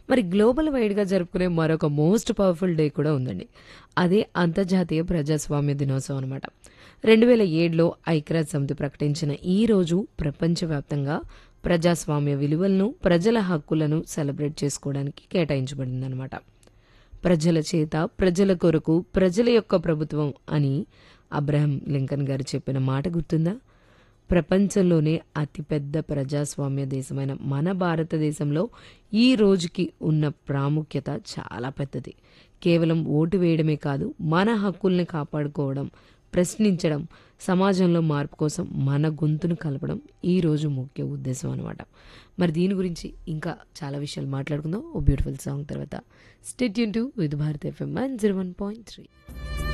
మరి గ్లోబల్ వైడ్‌గా జరుపుకునే మరొక మోస్ట్ పవర్‌ఫుల్ డే కూడా ఉందండి. అదే అంతర్జాతీయ ప్రజాస్వామ్య దినోత్సవం అనమాట. 2007లో ఐక్యరాజ్య సమితి ప్రకటించిన ఈ రోజు ప్రపంచవ్యాప్తంగా ప్రజాస్వామ్య విలువలను, ప్రజల హక్కులను సెలబ్రేట్ చేసుకోవడానికి కేటాయించబడిందనమాట. ప్రజల చేత, ప్రజల కొరకు, ప్రజల యొక్క ప్రభుత్వం అని అబ్రహం లింకన్ గారు చెప్పిన మాట గుర్తుందా? ప్రపంచంలోనే అతిపెద్ద ప్రజాస్వామ్య దేశమైన మన భారతదేశంలో ఈ రోజుకి ఉన్న ప్రాముఖ్యత చాలా పెద్దది. కేవలం ఓటు వేయడమే కాదు, మన హక్కుల్ని కాపాడుకోవడం, ప్రశ్నించడం, సమాజంలో మార్పు కోసం మన గొంతును కలపడం ఈ రోజు ముఖ్య ఉద్దేశం అనమాట. మరి దీని గురించి ఇంకా చాలా విషయాలు మాట్లాడుకుందాం. ఓ బ్యూటిఫుల్ సాంగ్ తర్వాత. Stay tune to Vividh Bharati FM 101.3